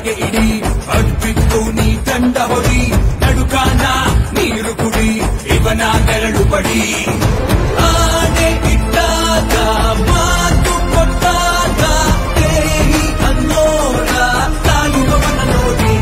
ಕೆಳಗೆ ಇಡಿ ಅಡ್ಬಿತ್ತು ನೀ ದಂಡ ಹೊಡಿ ನಡುಕಾನ ನೀರು ಕುಡಿ ಇವನ ನೆರಳು ಬಡಿ ಆನೆ ಇಟ್ಟಾಗ ಮಾತು ಕೊಟ್ಟಾಗ ದೇಹಿ ಅನ್ನೋರ ಕಾಯುವವನ ನೋಡಿ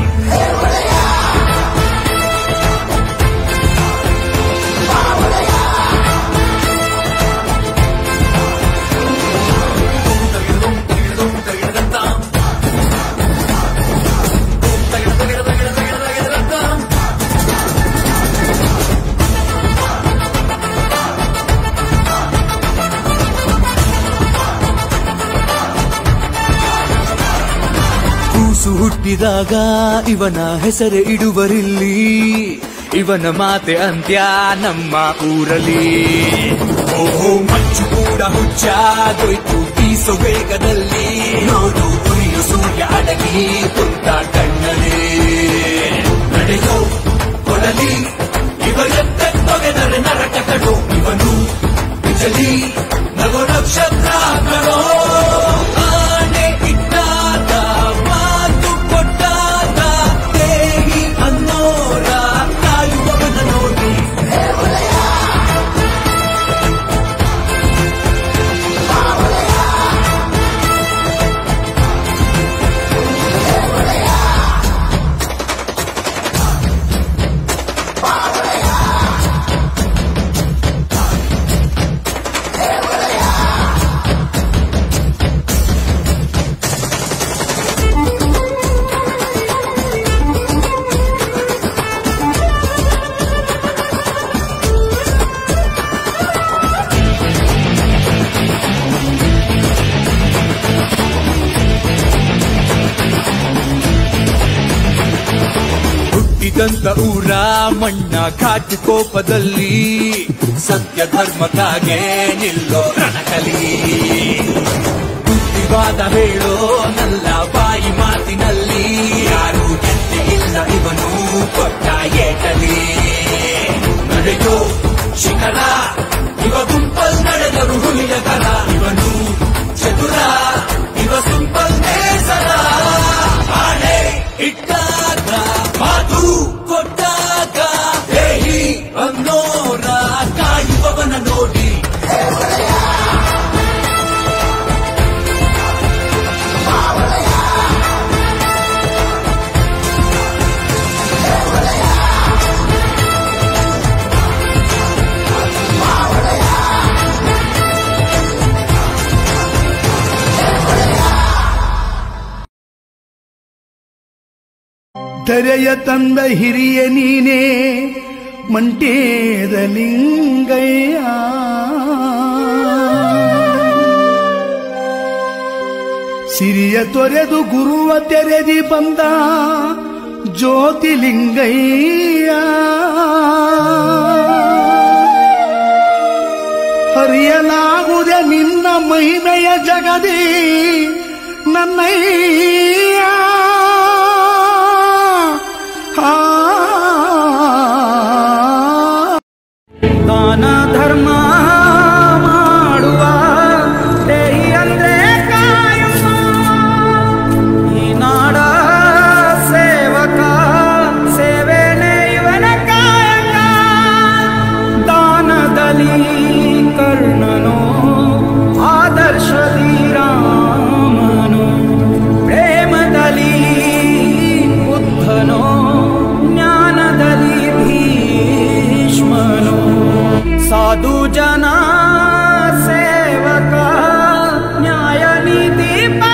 ಕೂಸು ಹುಟ್ಟಿದಾಗ ಇವನ ಹೆಸರು ಇಡುವರಿಲ್ಲಿ ಇವನ ಮಾತೆ ಅಂತ್ಯ ನಮ್ಮ ಊರಲ್ಲಿ ಓಹೋ ಮಚ್ಚು ಕೂಡ ಹುಚ್ಚಾಗೋಯ್ತು ಬೀಸೋ ವೇಗದಲ್ಲಿ ನೋಡು ಉರಿಯು ಸೂರ್ಯ ಅಡಗಿ ಕುಂತ ಕಣ್ಣಲ್ಲಿ ನಡೆಯೋ ಕೊಡಲಿ ಇವರೆತ್ತ ತೊಗೆದರೆ ನರಕ ಕಡು ಇವನು ಬಿಜಲಿ ನಗೋ ನಕ್ಷತ್ರ ಕಣೋ ಆನೆ ಇಟ್ಟಾಗ ಮಾತು ಕೊಟ್ಟಾಗ ದೇಹಿ ಅನ್ನೋರ ಕಾಯುವವನ ನೋಡಿ ಹುಟ್ಟಿದಂತ ಊರ ಮಣ್ಣ ಘಾಟಿ ಕೋಪದಲ್ಲಿ ಸತ್ಯ ಧರ್ಮಕ್ಕಾಗೆ ನಿಲ್ಲೋ ರಣಕಲಿ ಬುದ್ಧಿವಾದ ಹೇಳೋ ನಲ್ಲ ಬಾಯಿ ಮಾತಿನಲ್ಲಿ ಯಾರು ಗೆದ್ದೆ ಇಲ್ಲ ಇವನು ಕೊಟ್ಟ ಏಟಲಿ ನಡೆಯೋ ಶಿಖರ ಇವ ಗುಂಪಲ್ ನಡೆದರು ಹುಲಿಯ ಕರ ಇವನು ಚತುರ ಇವ ಸಿಂಪಲ್ ನೇಸರ ಆಣೆ ಇಟ್ಟಾಗ ಮಾತು ಕೊಟ್ಟಾಗ ಹೇಳಿ ಅನ್ನೋರ ಕಾಯುವವನ ನೋಡಿ ಧರೆಯ ತಂದ ಹಿರಿಯ ನೀನೇ ಮಂಟೇದ ಲಿಂಗಯ್ಯ ಸಿರಿಯ ತೊರೆದು ಗುರುವ ತೆರೆದಿ ಬಂದ ಜ್ಯೋತಿಲಿಂಗಯ್ಯ ಹರಿಯಲಾಗುವುದೇ ನಿನ್ನ ಮಹಿಮೆಯ ಜಗದಿ ನನ್ನಯ್ಯ ಆ ದಾನ ಧರ್ಮ ಮಾಡುವ ದೇಹಿ ಅಂದ್ರೆ ಕಾಯುವ ಈ ನಾಡ ಸೇವಕ ಸೇವೆನೇ ಇವನ ಕಾಯಕ ದಾನದಲ್ಲಿ ಕರ್ಣನು ಆದರ್ಶದಿ ರಾಮನು ಪ್ರೇಮದಲ್ಲಿ ಬುದ್ಧನು ಜ್ಞಾನದಲ್ಲಿ ಭೀಷ್ಮನು ಸಾಧು ಜನ ಸೇವಕ ನ್ಯಾಯ ನೀತಿ